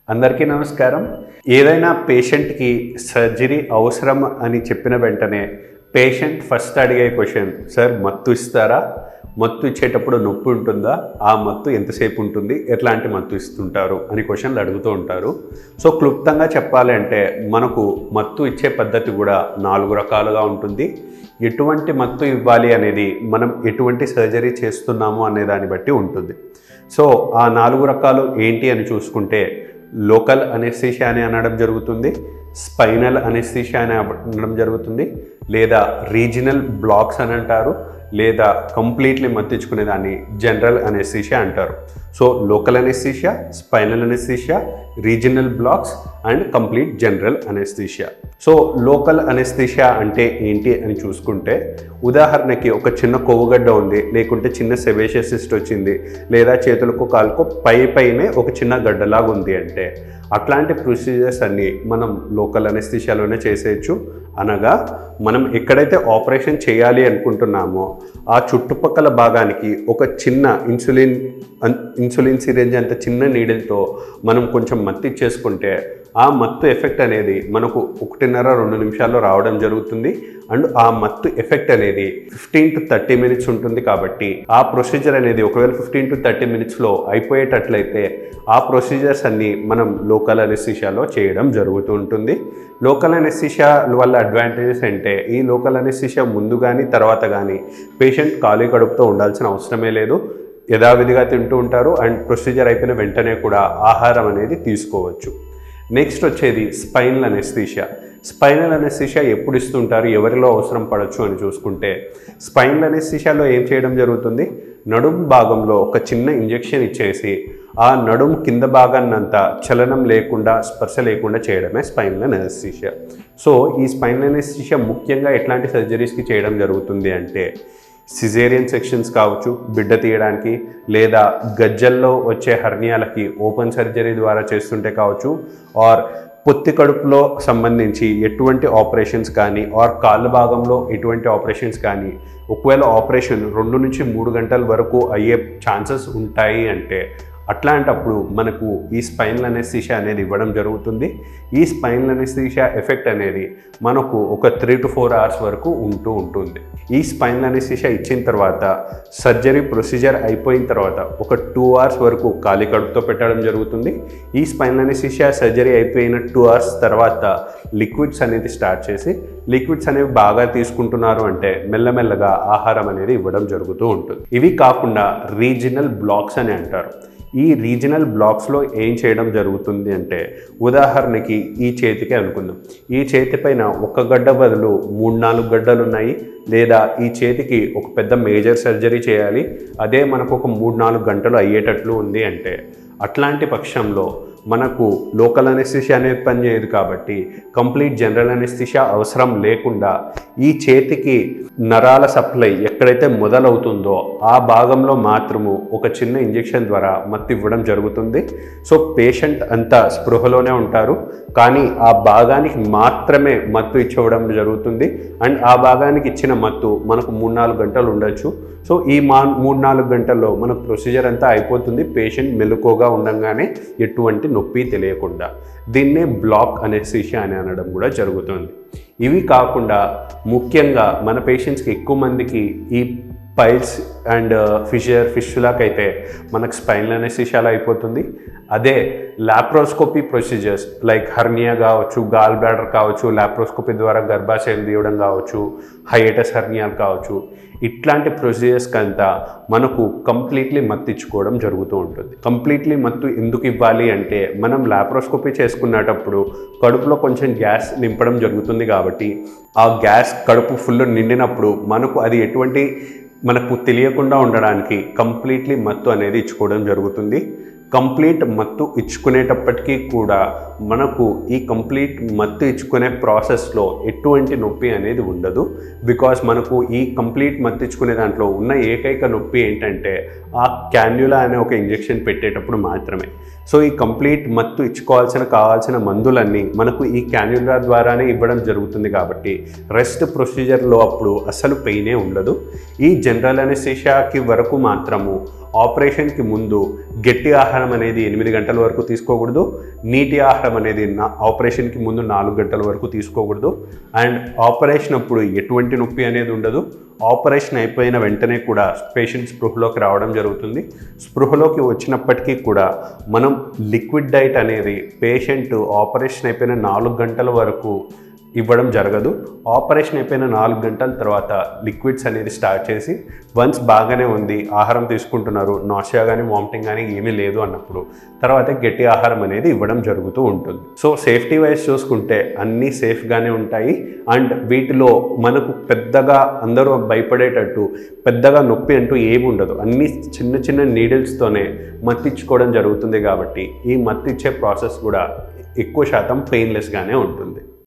అందరికీ నమస్కారం ఏదైనా పేషెంట్కి సర్జరీ అవసరం అని చెప్పిన వెంటనే పేషెంట్ ఫస్ట్ అడిగే క్వశ్చన్ సార్ మత్తు ఇస్తారా మత్తు ఇచ్చేటప్పుడు నొప్పి ఉంటుందా ఆ మత్తు ఎంతసేపు ఉంటుంది ఎట్లాంటి మత్తు ఇస్తుంటారు అని క్వశ్చన్లు అడుగుతూ ఉంటారు సో క్లుప్తంగా చెప్పాలి అంటే మనకు మత్తు ఇచ్చే పద్ధతి కూడా నాలుగు రకాలుగా ఉంటుంది ఎటువంటి మత్తు ఇవ్వాలి అనేది మనం ఎటువంటి సర్జరీ చేస్తున్నాము అనే దాన్ని బట్టి ఉంటుంది సో ఆ నాలుగు రకాలు ఏంటి అని చూసుకుంటే లోకల్ అనెస్థీషియా అని అనడం జరుగుతుంది స్పైనల్ అనెస్థీషియా అని అనడం జరుగుతుంది లేదా రీజనల్ బ్లాక్స్ అని అంటారు లేదా కంప్లీట్లీ మత్తించుకునే దాన్ని జనరల్ అనెస్థీషియా అంటారు so local anaesthesia spinal anaesthesia regional blocks and complete general anaesthesia so local anaesthesia అంటే ఏంటి అని చూసుకుంటే ఉదాహరణకి ఒక చిన్న కొవ్వుగడ్డ ఉంది లేకుంటే చిన్న సెవేషియస్ సిస్ట్ వచ్చింది లేదా చేతులకు కాలుకు పై పైనే ఒక చిన్న గడ్డలాగా ఉంది అంటే అట్లాంటి ప్రొసీజర్స్ అన్నీ మనం లోకల్ అనెస్థీషియాలోనే చేసేయచ్చు అనగా మనం ఎక్కడైతే ఆపరేషన్ చేయాలి అనుకుంటున్నామో ఆ చుట్టుపక్కల భాగానికి ఒక చిన్న ఇన్సులిన్ అన్- ఇన్సులిన్ సిరేంజ్ అంత చిన్న నీడిల్తో మనం కొంచెం మత్తి చేసుకుంటే ఆ మత్తు ఎఫెక్ట్ అనేది మనకు ఒకటిన్నర రెండు నిమిషాల్లో రావడం జరుగుతుంది అండ్ ఆ మత్తు ఎఫెక్ట్ అనేది ఫిఫ్టీన్ టు థర్టీ మినిట్స్ ఉంటుంది కాబట్టి ఆ ప్రొసీజర్ అనేది ఒకవేళ ఫిఫ్టీన్ టు థర్టీ మినిట్స్లో అయిపోయేటట్లయితే ఆ ప్రొసీజర్స్ అన్నీ మనం లోకల్ అనెస్థిషియాలో చేయడం జరుగుతూ ఉంటుంది లోకల్ అనెస్థిషియా వల్ల అడ్వాంటేజెస్ అంటే ఈ లోకల్ అనెస్థిషియా ముందు కానీ తర్వాత కానీ పేషెంట్ ఖాళీ కడుపుతో ఉండాల్సిన అవసరమే లేదు యథావిధిగా తింటూ ఉంటారు అండ్ ప్రొసీజర్ అయిపోయిన వెంటనే కూడా ఆహారం అనేది తీసుకోవచ్చు నెక్స్ట్ వచ్చేది స్పైనల్ అనెస్థీషియా స్పైనల్ అనెస్థీషియా ఎప్పుడు ఇస్తుంటారు ఎవరిలో అవసరం పడవచ్చు అని చూసుకుంటే స్పైనల్ అనెస్థీషియాలో ఏం చేయడం జరుగుతుంది నడుము భాగంలో ఒక చిన్న ఇంజెక్షన్ ఇచ్చేసి ఆ నడుము కింద భాగాన్నంతా చలనం లేకుండా స్పర్శ లేకుండా చేయడమే స్పైనల్ అనెస్థీషియా సో ఈ స్పైనల్ అనెస్థీషియా ముఖ్యంగా ఎట్లాంటి సర్జరీస్కి చేయడం జరుగుతుంది అంటే సిజేరియన్ సెక్షన్స్ కావచ్చు బిడ్డ తీయడానికి లేదా గజ్జల్లో వచ్చే హర్నియాలకి ఓపెన్ సర్జరీ ద్వారా చేస్తుంటే కావచ్చు ఆర్ పొత్తి కడుపులో సంబంధించి ఎటువంటి ఆపరేషన్స్ కానీ ఆర్ కాళ్ళ భాగంలో ఎటువంటి ఆపరేషన్స్ కానీ ఒకవేళ ఆపరేషన్ రెండు నుంచి మూడు గంటల వరకు అయ్యే ఛాన్సెస్ ఉంటాయి అంటే అట్లాంటప్పుడు మనకు ఈ స్పైనల్ అనెస్థీషియా అనేది ఇవ్వడం జరుగుతుంది ఈ స్పైనల్ అనెస్థీషియా ఎఫెక్ట్ అనేది మనకు ఒక త్రీ టు ఫోర్ అవర్స్ వరకు ఉంటూ ఉంటుంది ఈ స్పైనల్ అనెస్థీషియా ఇచ్చిన తర్వాత సర్జరీ ప్రొసీజర్ అయిపోయిన తర్వాత ఒక టూ అవర్స్ వరకు ఖాళీ కడుపుతో పెట్టడం జరుగుతుంది ఈ స్పైనల్ అనెస్థీషియా సర్జరీ అయిపోయిన టూ అవర్స్ తర్వాత లిక్విడ్స్ అనేది స్టార్ట్ చేసి లిక్విడ్స్ అనేవి బాగా తీసుకుంటున్నారు అంటే మెల్లమెల్లగా ఆహారం అనేది ఇవ్వడం జరుగుతూ ఉంటుంది ఇవి కాకుండా రీజనల్ బ్లాక్స్ అని అంటారు ఈ రీజనల్ బ్లాక్స్లో ఏం చేయడం జరుగుతుంది అంటే ఉదాహరణకి ఈ చేతికి అనుకుందాం ఈ చేతి పైన ఒక గడ్డ బదులు మూడు నాలుగు గడ్డలు ఉన్నాయి లేదా ఈ చేతికి ఒక పెద్ద మేజర్ సర్జరీ చేయాలి అదే మనకు ఒక మూడు నాలుగు గంటలు అయ్యేటట్లు ఉంది అంటే అట్లాంటి పక్షంలో మనకు లోకల్ అనెస్థిషియా అనేది పనిచేయదు కాబట్టి కంప్లీట్ జనరల్ అనెస్థిషియా అవసరం లేకుండా ఈ చేతికి నరాల సప్లై ఎక్కడైతే మొదలవుతుందో ఆ భాగంలో మాత్రము ఒక చిన్న ఇంజెక్షన్ ద్వారా మత్తు ఇవ్వడం జరుగుతుంది సో పేషెంట్ అంతా స్పృహలోనే ఉంటారు కానీ ఆ భాగానికి మాత్రమే మత్తు ఇచ్చివ్వడం జరుగుతుంది అండ్ ఆ భాగానికి ఇచ్చిన మత్తు మనకు మూడు నాలుగు గంటలు ఉండొచ్చు సో ఈ మా మూడు నాలుగు గంటల్లో మనకు ప్రొసీజర్ అంతా అయిపోతుంది పేషెంట్ మెలకుగా ఉండగానే ఎటువంటి నొప్పి తెలియకుండా దీన్నే బ్లాక్ అనెస్థీషియా అని అనడం కూడా జరుగుతుంది ఇవి కాకుండా ముఖ్యంగా మన పేషెంట్స్కి ఎక్కువ మందికి ఈ పైల్స్ అండ్ ఫిషర్ ఫిష్లాక్ అయితే మనకు స్పైనల్ అనెస్థీషియాలో అయిపోతుంది అదే లాప్రోస్కోపీ ప్రొసీజర్స్ లైక్ హర్నియా కావచ్చు గాల్ బ్లాడర్ కావచ్చు లాప్రోస్కోపీ ద్వారా గర్భాశయం తీయడం కావచ్చు హైయటస్ హర్నియాలు కావచ్చు ఇట్లాంటి ప్రొసీజర్స్ కంతా మనకు కంప్లీట్లీ మత్తు ఇచ్చుకోవడం జరుగుతూ ఉంటుంది కంప్లీట్లీ మత్తు ఎందుకు ఇవ్వాలి అంటే మనం లాప్రోస్కోపీ చేసుకునేటప్పుడు కడుపులో కొంచెం గ్యాస్ నింపడం జరుగుతుంది కాబట్టి ఆ గ్యాస్ కడుపు ఫుల్ నిండినప్పుడు మనకు అది ఎటువంటి మనకు తెలియకుండా ఉండడానికి కంప్లీట్లీ మత్తు అనేది ఇచ్చుకోవడం జరుగుతుంది కంప్లీట్ మత్తు ఇచ్చుకునేటప్పటికీ కూడా మనకు ఈ కంప్లీట్ మత్తు ఇచ్చుకునే ప్రాసెస్లో ఎటువంటి నొప్పి అనేది ఉండదు బికాస్ మనకు ఈ కంప్లీట్ మత్తు ఇచ్చుకునే దాంట్లో ఉన్న ఏకైక నొప్పి ఏంటంటే ఆ క్యాన్యులా అనే ఒక ఇంజెక్షన్ పెట్టేటప్పుడు మాత్రమే సో ఈ కంప్లీట్ మత్తు ఇచ్చుకోవాల్సిన కావాల్సిన మందులన్నీ మనకు ఈ క్యాన్యులా ద్వారానే ఇవ్వడం జరుగుతుంది కాబట్టి రెస్ట్ ప్రొసీజర్లో అప్పుడు అసలు పెయినే ఉండదు ఈ జనరల్ అనెస్థీషియాకి వరకు మాత్రము ఆపరేషన్కి ముందు గట్టి ఆహారం అనేది ఎనిమిది గంటల వరకు తీసుకోకూడదు నీటి ఆహారం అనేది నా ఆపరేషన్కి ముందు నాలుగు గంటల వరకు తీసుకోకూడదు అండ్ ఆపరేషన్ అప్పుడు ఎటువంటి నొప్పి అనేది ఉండదు ఆపరేషన్ అయిపోయిన వెంటనే కూడా పేషెంట్ స్పృహలోకి రావడం జరుగుతుంది స్పృహలోకి వచ్చినప్పటికీ కూడా మనం లిక్విడ్ డైట్ అనేది పేషెంట్ ఆపరేషన్ అయిపోయిన నాలుగు గంటల వరకు ఇవ్వడం జరగదు ఆపరేషన్ అయిపోయిన నాలుగు గంటల తర్వాత లిక్విడ్స్ అనేది స్టార్ట్ చేసి వన్స్ బాగానే ఉంది ఆహారం తీసుకుంటున్నారు నాషియా కానీ వామిటింగ్ కానీ ఏమీ లేదు అన్నప్పుడు తర్వాత గట్టి ఆహారం అనేది ఇవ్వడం జరుగుతూ ఉంటుంది సో సేఫ్టీ వైజ్ చూసుకుంటే అన్నీ సేఫ్గానే ఉంటాయి అండ్ వీటిలో మనకు పెద్దగా అందరూ భయపడేటట్టు పెద్దగా నొప్పి అంటూ ఏమి ఉండదు అన్ని చిన్న చిన్న నీడిల్స్తోనే మత్తిచ్చుకోవడం జరుగుతుంది కాబట్టి ఈ మత్తిచ్చే ప్రాసెస్ కూడా ఎక్కువ శాతం పెయిన్లెస్గానే ఉంటుంది